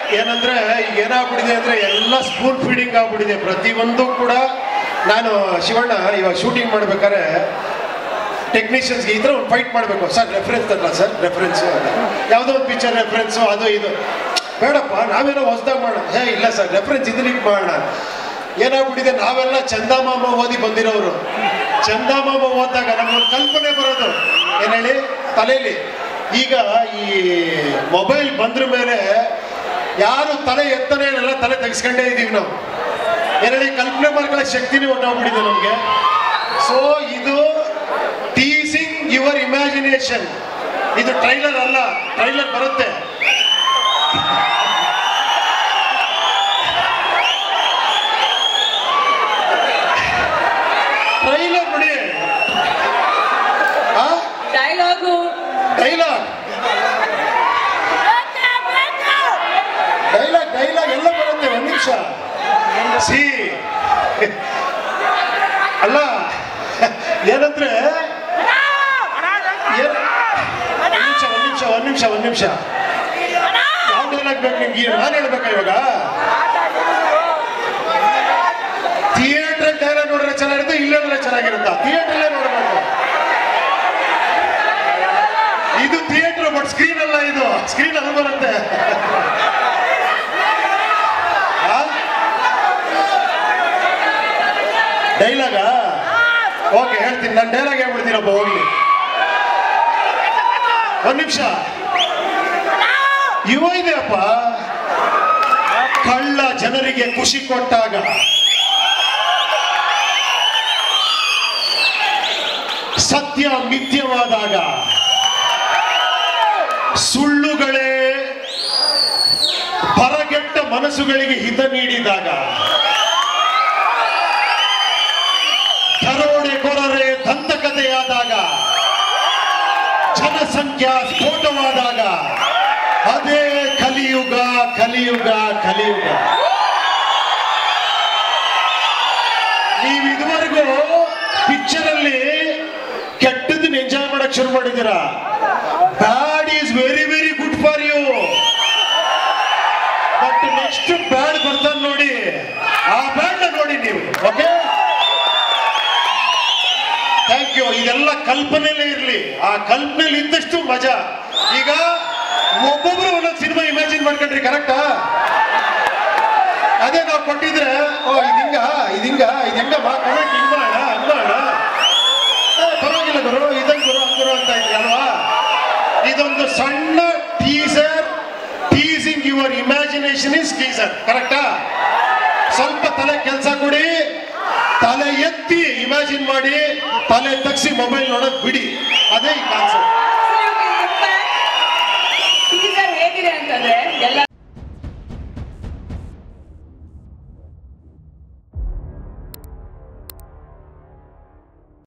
ಏನಂದ್ರೆ ಈಗ ಏನಾಗ್ಬಿಟ್ಟಿದೆ ಅಂದ್ರೆ ಎಲ್ಲ ಸ್ಕೂಲ್ ಫೀಡಿಂಗ್ ಆಗ್ಬಿಟ್ಟಿದೆ ಪ್ರತಿಯೊಂದು ಕೂಡ ನಾನು ಶಿವಣ್ಣ ಇವಾಗ ಶೂಟಿಂಗ್ ಮಾಡ್ಬೇಕಾದ್ರೆ ಟೆಕ್ನಿಷಿಯನ್ಸ್ಗೆ ಈ ಥರ ಒಂದು ಫೈಟ್ ಮಾಡಬೇಕು ಸರ್ ರೆಫರೆನ್ಸ್ ಅಲ್ಲ ಸರ್ ರೆಫರೆನ್ಸು ಯಾವುದೋ ಒಂದು ಪಿಕ್ಚರ್ ರೆಫರೆನ್ಸು ಅದು ಇದು ಬೇಡಪ್ಪ ನಾವೇನೋ ಹೊಸ್ದಾಗಿ ಮಾಡೋಣ ಹೇ ಇಲ್ಲ ಸರ್ ರೆಫರೆನ್ಸ್ ಇದನ್ನ ಮಾಡೋಣ ಏನಾಗ್ಬಿಟ್ಟಿದೆ ನಾವೆಲ್ಲ ಚಂದಮಾಮ ಓದಿ ಬಂದಿರೋರು ಚಂದಮಾಮ ಓದಿದಾಗ ನಮ್ಗೊಂದು ಕಲ್ಪನೆ ಬರೋದು ಏನು ಹೇಳಿ ತಲೆಯಲ್ಲಿ ಈಗ ಈ ಮೊಬೈಲ್ ಬಂದ್ರ ಮೇಲೆ ಯಾರು ತಲೆ ಎತ್ತನೇ ಇಲ್ಲ ತಲೆ ತೆಗೆಸ್ಕೊಂಡೇ ಇದೀವಿ ನಾವು ಏನು ಹೇಳಿ ಕಲ್ಪನೆ ಮಾಡ್ಕೊಳ್ಳೋ ಶಕ್ತಿನೇ ಹೊಟ್ಟೋಗ್ಬಿಟ್ಟಿದೆ ನಮಗೆ ಸೊ ಇದು ಟೀಸಿಂಗ್ ಯುವರ್ ಇಮ್ಯಾಜಿನೇಷನ್ ಇದು ಟ್ರೈಲರ್ ಅಲ್ಲ ಟ್ರೈಲರ್ ಬರುತ್ತೆ ಟ್ರೈಲರ್ ನೋಡಿ ಆ ಡೈಲಾಗು ಡೈಲಾಗ್ ಡೈಲಾಗ್ ಡೈಲಾಗ್ ಎಲ್ಲ ಬರುತ್ತೆ ಒಂದ್ ನಿಮಿಷ ಸಿ ಅಲ್ಲ ಏನಂದ್ರೆ ಏನ್- ಒಂದ್ ನಿಮಿಷ ಒಂದ್ ನಿಮಿಷ ಒಂದ್ ನಿಮಿಷ ಒಂದ್ ನಿಮಿಷ ಯಾವ ಡೈಲಾಗ್ ಬೇಕು ನಿಮ್ಗೆ ನಾನು ಹೇಳ್ಬೇಕಾ ಇವಾಗ ಥಿಯೇಟರ್ ಡೈಲಾಗ್ ನೋಡಿದ್ರೆ ಚೆನ್ನಾಗಿರುತ್ತೆ ಇಲ್ಲೇ ನೋಡಿದ್ರೆ ಚೆನ್ನಾಗಿರುತ್ತಾ ಥಿಯೇಟರ್ಲೇ ನೋಡಬೇಕು ಇದು ಥಿಯೇಟರ್ ಬಟ್ ಸ್ಕ್ರೀನ್ ಅಲ್ಲ ಇದು ಸ್ಕ್ರೀನ್ ಅಲ್ಲಿ ಬರುತ್ತೆ ಡೈಲಾಗ ಓಕೆ ಹೇಳ್ತೀನಿ ನಾನು ಡೈಲಾಗ್ ಹೇಳ್ಬಿಡ್ತೀನಪ್ಪ ಹೋಗ್ಲಿ ಒಂದ್ ನಿಮಿಷ ಯುವ ಇದೆಯಪ್ಪ ಕಳ್ಳ ಜನರಿಗೆ ಖುಷಿ ಕೊಟ್ಟಾಗ ಸತ್ಯ ಮಿಥ್ಯವಾದಾಗ ಸುಳ್ಳುಗಳೇ ಬರಗೆಟ್ಟ ಮನಸ್ಸುಗಳಿಗೆ ಹಿತ ನೀಡಿದಾಗ ದರೋಡೆಕೋರರೇ ದಂತಕಥೆಯಾದಾಗ ಜನಸಂಖ್ಯಾ ಸ್ಫೋಟವಾದಾಗ ಅದೇ ಕಲಿಯುಗ ಕಲಿಯುಗ ಕಲಿಯುಗ ನೀವು ಇದುವರೆಗೂ ಪಿಕ್ಚರ್ ಅಲ್ಲಿ ಕೆಟ್ಟದನ್ನ ಎಂಜಾಯ್ ಮಾಡಕ್ ಶುರು ಮಾಡಿದ್ದೀರಾ bad is very very good for you but next bad ಬರ್ತಾನೆ ನೋಡಿ ಆ ಬ್ಯಾಡ್ ನೋಡಿ ನೀವು ಓಕೆ ಥ್ಯಾಂಕ್ ಯು ಇದೆಲ್ಲ ಕಲ್ಪನೆಯಲ್ಲೇ ಇರಲಿ ಆ ಕಲ್ಪನೆಯಲ್ಲಿ ಇದ್ದಷ್ಟು ಮಜಾ ಈಗ ಒಬ್ಬೊಬ್ರು ಒಂದೊಂದು ಸಿನಿಮಾ ಇಮ್ಯಾಜಿನ್ ಮಾಡ್ಕೊಂಡ್ರಿ ಕರೆಕ್ಟಾ ಅದೇ ನಾವು ಕೊಟ್ಟಿದ್ರೆ ಓ ಇದಿಂಗ ಇದಿಂಗ ಇದಿಂಗ ಮಾ ಕಮೆಂಟ್ ಹಿಂಗ್ ಮಾಡ ಹಂಗ್ ಮಾಡ ಏ, ಪರವಾಗಿಲ್ಲ ಗುರು ಇದಂಗ್ ಗುರು ಹಂಗ್ ಗುರು ಅಂತ ಇದ್ರಿ ಅಲ್ವಾ ಇದೊಂದು ಸಣ್ಣ teaser teasing your imagination is teaser ಕರೆಕ್ಟಾ ಸ್ವಲ್ಪ ತಲೆ ಕೆಲಸ ಕೊಡಿ ತಲೆ ಎತ್ತಿ ಇಮ್ಯಾಜಿನ್ ಮಾಡಿ ತಲೆ ತಗ್ಸಿ ಮೊಬೈಲ್ ನೋಡೋದ್ ಬಿಡಿ ಅದೇ ಈ ಕಾನ್ಸೆಪ್ಟ್